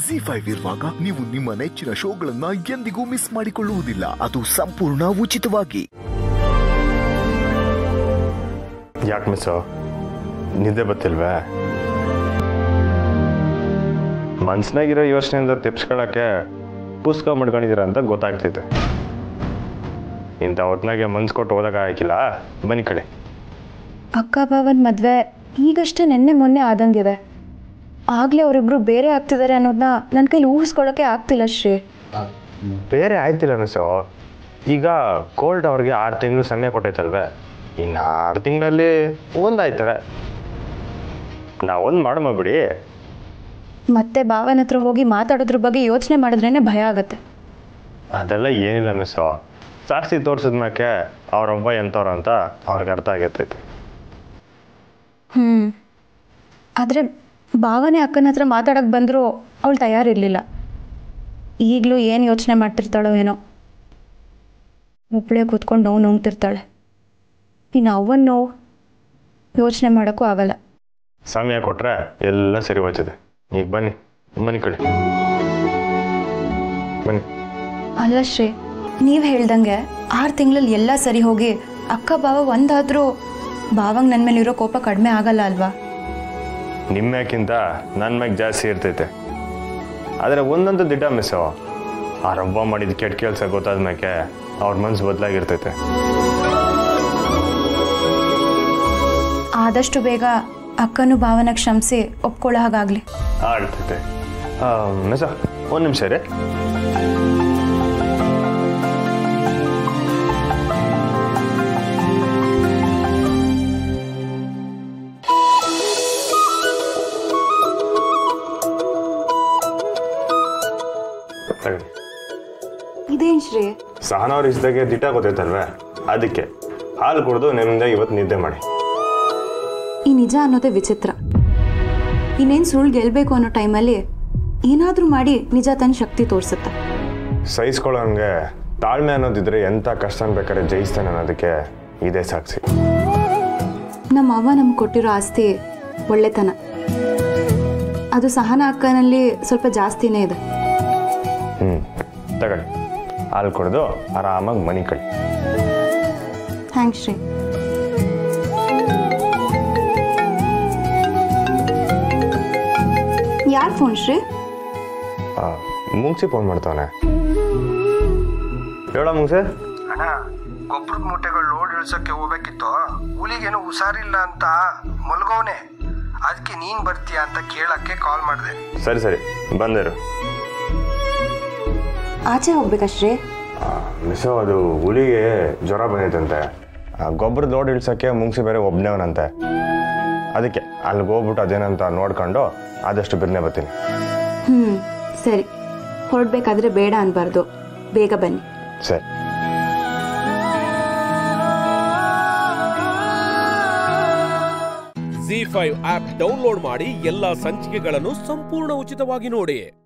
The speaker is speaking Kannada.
ಜಿ ಫೈವ್ ಇರುವಾಗ ನೀವು ನಿಮ್ಮ ನೆಚ್ಚಿನ ಶೋಗಳನ್ನ ಎಂದಿಗೂ ಮಿಸ್ ಮಾಡಿಕೊಳ್ಳುವುದಿಲ್ಲ ಅದು ಸಂಪೂರ್ಣ ಉಚಿತವಾಗಿ ಯಾಕೆ ಮಿಸ್ಸು ನಿದ್ದೆ ಬತ್ತಿಲ್ವೇ ಮನ್ಸ್ನಾಗಿರೋ ಯೋಚನೆಯಿಂದ ತೆಪ್ಸ್ಕೊಳಕ್ಕೆ ಪುಸ್ತಕ ಮಾಡ್ಕೊಂಡಿದ್ದೀರ ಅಂತ ಗೊತ್ತಾಗ್ತೈತೆ ಇಂಥ ಹೊತ್ನಾಗೆ ಮನ್ಸು ಕೊಟ್ಟು ಓದೋಕ್ಕಾಗಿಲ್ಲ ಬನ್ನಿ ಕಡೆ ಅಕ್ಕ ಭಾವನ ಮದುವೆ ಈಗಷ್ಟೇ ನೆನ್ನೆ ಮೊನ್ನೆ ಆದಂಗಿದೆ ಆಗಲೇ ಅವರಿಬ್ರು ಬೇರೆ ಆಗ್ತಿದ್ದಾರೆ ಅನ್ನೋದನ್ನ ನನ್ನ ಕೈಲಿ ಊಹಿಸ್ಕೊಳ್ಳೋಕೆ ಆಗ್ತಿಲ್ಲ ಶ್ರೀ ಬೇರೆ ಆಯ್ತಿಲ್ಲ ಅನಿಸು ಈಗ ಕೋಲ್ಡ್ ಅವ್ರಿಗೆ ಆರು ತಿಂಗಳು ಸಮಯ ಕೊಟ್ಟೈತಲ್ವೇ ಇನ್ನು ಆರು ತಿಂಗಳಲ್ಲಿ ಒಂದಾಯ್ತವೆ ನಾವು ಒಂದು ಮಾಡಮ್ಮ ಬಿಡಿ ಮತ್ತೆ ಭಾವನ ಹತ್ರ ಹೋಗಿ ಮಾತಾಡೋದ್ರ ಬಗ್ಗೆ ಯೋಚನೆ ಮಾಡಿದ್ರೇ ಭಯ ಆಗುತ್ತೆ ಅದೆಲ್ಲ ಏನಿಲ್ಲ ಮಿಸ್ಸು ಸಾಕ್ಷಿ ತೋರ್ಸಿದ್ಮ್ಯಾಕೆ ಅವ್ರೊಬ್ಬ ಎಂಥವ್ರು ಅಂತ ಅವ್ರಿಗೆ ಅರ್ಥ ಆಗೈತೈತೆ ಹ್ಞೂ ಆದರೆ ಭಾವನೆ ಅಕ್ಕನ ಹತ್ರ ಮಾತಾಡೋಕ್ಕೆ ಬಂದರೂ ಅವಳು ತಯಾರಿರಲಿಲ್ಲ ಈಗಲೂ ಏನು ಯೋಚನೆ ಮಾಡ್ತಿರ್ತಾಳೋ ಏನೋ ಒಬ್ಬಳೇ ಕೂತ್ಕೊಂಡು ನೋವು ನುಂಗ್ತಿರ್ತಾಳೆ ಇನ್ನು ಅವನ ನೋವು ಯೋಚನೆ ಮಾಡೋಕ್ಕೂ ಆಗಲ್ಲ ಸಮಯ ಕೊಟ್ರೆ ಎಲ್ಲ ಸರಿ ಹೋಗ್ತದೆ ಈಗ ಬನ್ನಿ ಬನ್ನಿ ಕಡೆ ಬನ್ನಿ ಅಲ್ಲ ಶ್ರೀ ನೀವು ಹೇಳ್ದಂಗೆ ಆರು ತಿಂಗಳಲ್ಲಿ ಎಲ್ಲ ಸರಿ ಹೋಗಿ ಅಕ್ಕ ಭಾವ ಒಂದಾದರೂ ಭಾವಂಗೆ ನನ್ನ ಮೇಲಿರೋ ಕೋಪ ಕಡಿಮೆ ಆಗಲ್ಲ ಅಲ್ವಾ ನಿಮ್ಮ್ಯಾಕಿಂತ ನನ್ನ ಮ್ಯಾಗ ಜಾಸ್ತಿ ಇರ್ತೈತೆ ಆದರೆ ಒಂದಂತೂ ದಿಟ ಮಿಸ್ಸು ಆ ರಬ್ಬ ಮಾಡಿದ ಕೆಟ್ಟ ಕೆಲಸ ಗೊತ್ತಾದ ಮ್ಯಾಕೆ ಅವ್ರ ಮನ್ಸು ಬದಲಾಗಿರ್ತೈತೆ ಆದಷ್ಟು ಬೇಗ ಅಕ್ಕನೂ ಭಾವನ ಕ್ಷಮಿಸಿ ಒಪ್ಕೊಳ್ಳೋ ಹಾಗಾಗಲಿ ಆಡ್ತೈತೆ ಮಿಸ ಒಂದು ನಿಮಿಷ ರೀ ತಗೊಳ್ಳಿ ಇದೇನು ಶ್ರೀ ಸಹನವ್ರ ಇಷ್ಟಾಗೆ ದಿಟ ಗೊತ್ತೈತಲ್ವೇ ಅದಕ್ಕೆ ಹಾಲು ಕುಡಿದು ನಿಮ್ಮಿಂದ ಇವತ್ತು ನಿದ್ದೆ ಮಾಡಿ ಈ ನಿಜ ಅನ್ನೋದೇ ವಿಚಿತ್ರ ಇನ್ನೇನು ಸುಳ್ಳು ಗೆಲ್ಲಬೇಕು ಅನ್ನೋ ಟೈಮಲ್ಲಿ ಏನಾದರೂ ಮಾಡಿ ನಿಜ ತನ್ನ ಶಕ್ತಿ ತೋರಿಸುತ್ತೆ ಸಹಿಸ್ಕೊಳ್ಳೋಂಗೆ ತಾಳ್ಮೆ ಅನ್ನೋದಿದ್ರೆ ಎಂಥ ಕಷ್ಟ ಬೇಕಾದ್ರೆ ಜಯಿಸ್ತಾನೆ ಅನ್ನೋದಕ್ಕೆ ಇದೇ ಸಾಕ್ಷಿ ನಮ್ಮ ಅವ್ವ ನಮ್ಗೆ ಕೊಟ್ಟಿರೋ ಆಸ್ತಿ ಒಳ್ಳೆತನ ಅದು ಸಹನ ಅಕ್ಕನಲ್ಲಿ ಸ್ವಲ್ಪ ಜಾಸ್ತಿನೇ ಇದೆ ಹ್ಞೂ ತಗೊಳ್ಳಿ ಹಾಲು ಕುಡಿದು ಆರಾಮಾಗಿ ಮನೆ ಕಳಿ ಥ್ಯಾಂಕ್ಸ್ ಶ್ರೀ ಯಾರು ಫೋನ್ ಶ್ರೀ ಮುಂಗ್ಸಿ ಫೋನ್ ಮಾಡ್ತಾವನೆ ಹೇಳ ಮುಂಗ್ಸೆ ಅಣ್ಣ ಗೊಬ್ಬರದ ಮೂಟೆಗಳು ಲೋಡ್ ಇಳ್ಸಕ್ಕೆ ಹೋಗ್ಬೇಕಿತ್ತು ಹುಲಿಗೇನು ಹುಷಾರಿಲ್ಲ ಅಂತ ಮಲ್ಗೋನೆ ಅದಕ್ಕೆ ನೀನ್ ಬರ್ತೀಯ ಅಂತ ಕೇಳಕ್ಕೆ ಕಾಲ್ ಮಾಡಿದೆ ಸರಿ ಸರಿ ಬಂದರು ಆಚೆ ಹೋಗ್ಬೇಕಾ ಶ್ರೀ ಮಿಸೋ ಅದು ಹುಲಿಗೆ ಜ್ವರ ಬಂದೈತಂತೆ ಗೊಬ್ಬರದ ಲೋಡ್ ಇಳ್ಸೋಕ್ಕೆ ಮುಂಗ್ಸಿ ಬೇರೆ ಒಬ್ಬನೇವನಂತೆ ಅದಕ್ಕೆ ಅಲ್ಲಿಗೆ ಹೋಗ್ಬಿಟ್ಟು ಅದೇನಂತ ನೋಡ್ಕೊಂಡು ಆದಷ್ಟು ಬಿರ್ನೆ ಬರ್ತೀನಿ ಹ್ಞೂ ಸರಿ ಹೊರಡ್ಬೇಕಾದ್ರೆ ಬೇಡ ಅನ್ಬಾರ್ದು ಬೇಗ ಬನ್ನಿ ಸರಿ ಜಿ ಫೈವ್ ಆಪ್ ಡೌನ್ಲೋಡ್ ಮಾಡಿ ಎಲ್ಲಾ ಸಂಚಿಕೆಗಳನ್ನು ಸಂಪೂರ್ಣ ಉಚಿತವಾಗಿ ನೋಡಿ